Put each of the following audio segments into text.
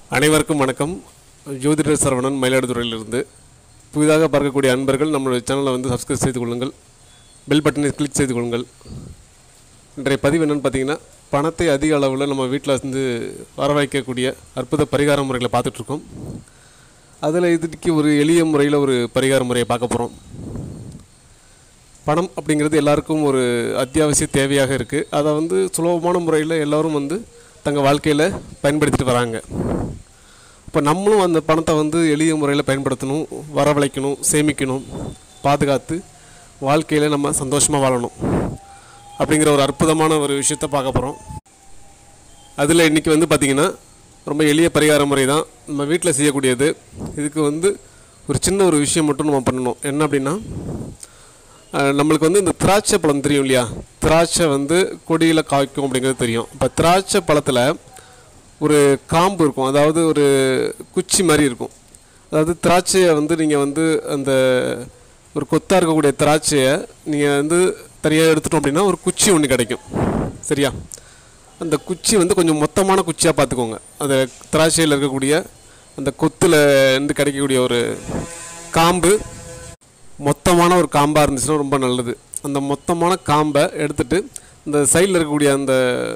அனைவருக்கும் வணக்கம் ஜோதிடர் சரவணன் மயிலாடுதுறையிலிருந்து புதிதாக பார்க்கக்கூடிய அன்பர்கள் நம்மளுடைய சேனலை வந்து சப்ஸ்கிரைப் செய்து கொள்ளுங்கள் பெல் பட்டனை கிளிக் செய்து கொள்ளுங்கள் இன்றைய பதிவு என்னென்னு பார்த்தீங்கன்னா பணத்தை அதிக அளவில் நம்ம வீட்டில் வந்து வர வைக்கக்கூடிய அற்புத பரிகார முறைகளை பார்த்துட்ருக்கோம் அதில் இதுக்கு ஒரு எளிய முறையில் ஒரு பரிகார முறையை பார்க்க போகிறோம் பணம் அப்படிங்கிறது எல்லாருக்கும் ஒரு அத்தியாவசிய தேவையாக இருக்குது அதை வந்து சுலபமான முறையில் எல்லோரும் வந்து தங்கள் வாழ்க்கையில் பயன்படுத்திட்டு வராங்க இப்போ நம்மளும் அந்த பணத்தை வந்து எளிய முறையில் பயன்படுத்தணும் வரவழைக்கணும் சேமிக்கணும் பாதுகாத்து வாழ்க்கையில் நம்ம சந்தோஷமாக வாழணும் அப்படிங்கிற ஒரு அற்புதமான ஒரு விஷயத்தை பார்க்க போகிறோம் அதில் இன்றைக்கி வந்து பார்த்திங்கன்னா ரொம்ப எளிய பரிகார முறை தான் நம்ம வீட்டில் செய்யக்கூடியது இதுக்கு வந்து ஒரு சின்ன ஒரு விஷயம் மட்டும் நம்ம பண்ணணும் என்ன அப்படின்னா அஹ், நம்மளுக்கு வந்து இந்த திராட்சை பழம் தெரியும் இல்லையா திராட்சை வந்து கொடியில் காய்க்கும் அப்படிங்கிறது தெரியும் இப்போ திராட்சை பழத்தில் ஒரு காம்பு இருக்கும் அதாவது ஒரு குச்சி மாதிரி இருக்கும் அதாவது திராட்சையை வந்து நீங்கள் வந்து அந்த ஒரு கொத்தாக இருக்கக்கூடிய திராட்சையை நீங்கள் வந்து தனியாக எடுத்துட்டோம் அப்படின்னா ஒரு குச்சி ஒன்று கிடைக்கும் சரியா அந்த குச்சி வந்து கொஞ்சம் மொத்தமான குச்சியாக பார்த்துக்கோங்க அந்த திராட்சையில் இருக்கக்கூடிய அந்த கொத்தில் இருந்து கிடைக்கக்கூடிய ஒரு காம்பு மொத்தமான ஒரு காம்பாக இருந்துச்சுன்னா ரொம்ப நல்லது அந்த மொத்தமான காம்பை எடுத்துட்டு இந்த சைடில் இருக்கக்கூடிய அந்த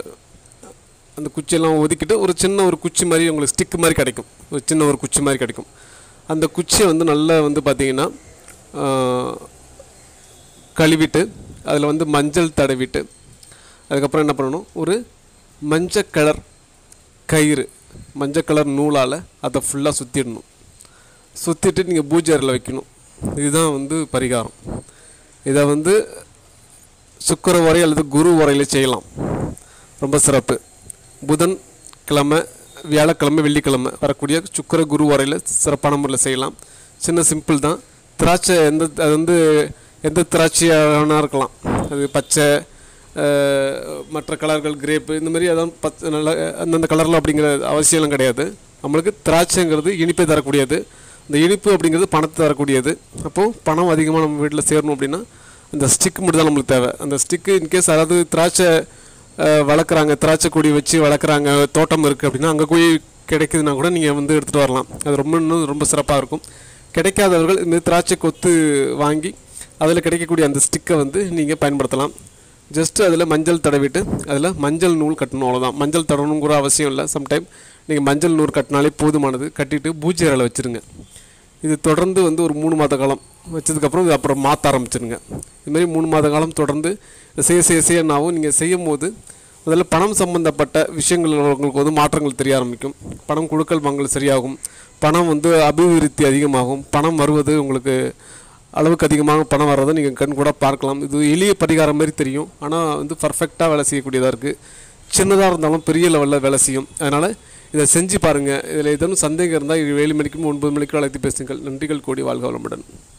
அந்த குச்சியெல்லாம் ஒதுக்கிட்டு ஒரு சின்ன ஒரு குச்சி மாதிரி உங்களுக்கு ஸ்டிக் மாதிரி கிடைக்கும் ஒரு சின்ன ஒரு குச்சி மாதிரி கிடைக்கும் அந்த குச்சியை வந்து நல்லா வந்து பார்த்தீங்கன்னா ஆஹ், கழுவிட்டு அதில் வந்து மஞ்சள் தடவிட்டு அதுக்கப்புறம் என்ன பண்ணணும் ஒரு மஞ்சள் கலர் கயிறு மஞ்சள் கலர் நூலால் அதை ஃபுல்லாக சுற்றிடணும் சுற்றிட்டு நீங்கள் பூஜை அறையில் வைக்கணும் இதுதான் வந்து பரிகாரம் இதை வந்து சுக்கிர உரை அல்லது குரு உரையில் செய்யலாம் ரொம்ப சிறப்பு புதன் கிழமை வியாழக்கிழமை வெள்ளிக்கிழமை வரக்கூடிய சுக்கிர குரு உரையில் சிறப்பான முறையில் செய்யலாம் சின்ன சிம்பிள் தான் திராட்சை எந்த அது வந்து எந்த திராட்சையான இருக்கலாம் அது பச்சை அஹ், மற்ற கலர்கள் கிரேப்பு இந்த மாதிரி அதான் பச்சை நல்ல அந்தந்த கலரில் அப்படிங்கிற அவசியம்லாம் கிடையாது நம்மளுக்கு திராட்சைங்கிறது இனிப்பை தரக்கூடியது இந்த இனிப்பு அப்படிங்கிறது பணத்தை தரக்கூடியது அப்போது பணம் அதிகமாக நம்ம வீட்டில் சேரணும் அப்படின்னா அந்த ஸ்டிக் மட்டும் தான் நம்மளுக்கு தேவை அந்த ஸ்டிக்கு இன்கேஸ் அதாவது திராட்சை அஹ், வளர்க்குறாங்க திராட்சை கொடி வச்சு வளர்க்குறாங்க தோட்டம் இருக்குது அப்படின்னா அங்கே போய் கிடைக்குதுன்னா கூட நீங்கள் வந்து எடுத்துகிட்டு வரலாம் அது ரொம்ப இன்னும் ரொம்ப சிறப்பாக இருக்கும் கிடைக்காதவர்கள் இந்த திராட்சை கொத்து வாங்கி அதில் கிடைக்கக்கூடிய அந்த ஸ்டிக்கை வந்து நீங்கள் பயன்படுத்தலாம் ஜஸ்ட்டு அதில் மஞ்சள் தடவிட்டு அதில் மஞ்சள் நூல் கட்டணும் அவ்வளோதான் மஞ்சள் தடவணுங்கிற அவசியம் இல்லை சம்டைம் நீங்கள் மஞ்சள் நூல் கட்டினாலே போதுமானது கட்டிட்டு பூஜை அறையில் வச்சுருங்க இது தொடர்ந்து வந்து ஒரு மூணு மாத காலம் வச்சதுக்கப்புறம் இது அப்புறம் மாற்ற ஆரம்பிச்சிருங்க இதுமாரி மூணு மாத காலம் தொடர்ந்து இதை செய்ய செய்ய செய்ய என்னாகும் நீங்கள் செய்யும் போது முதல்ல பணம் சம்பந்தப்பட்ட விஷயங்கள் உங்களுக்கு வந்து மாற்றங்கள் தெரிய ஆரம்பிக்கும் பணம் கொடுக்கல் வாங்கல் சரியாகும் பணம் வந்து அபிவிருத்தி அதிகமாகும் பணம் வருவது உங்களுக்கு அளவுக்கு அதிகமாக பணம் வர்றதை நீங்கள் கண் கூட பார்க்கலாம் இது எளிய பரிகாரம் மாதிரி தெரியும் ஆனால் வந்து பர்ஃபெக்டாக வேலை செய்யக்கூடியதாக இருக்குது சின்னதாக இருந்தாலும் பெரிய லெவலில் வேலை செய்யும் அதனால் இதை செஞ்சு பாருங்கள் இதில் ஏதேனும் சந்தேகம் இருந்தால் ஏழு மணிக்கும் ஒன்பது மணிக்கும் அழைத்து பேசுங்கள் நன்றிகள் கூடி வாழ்க வளமுடன்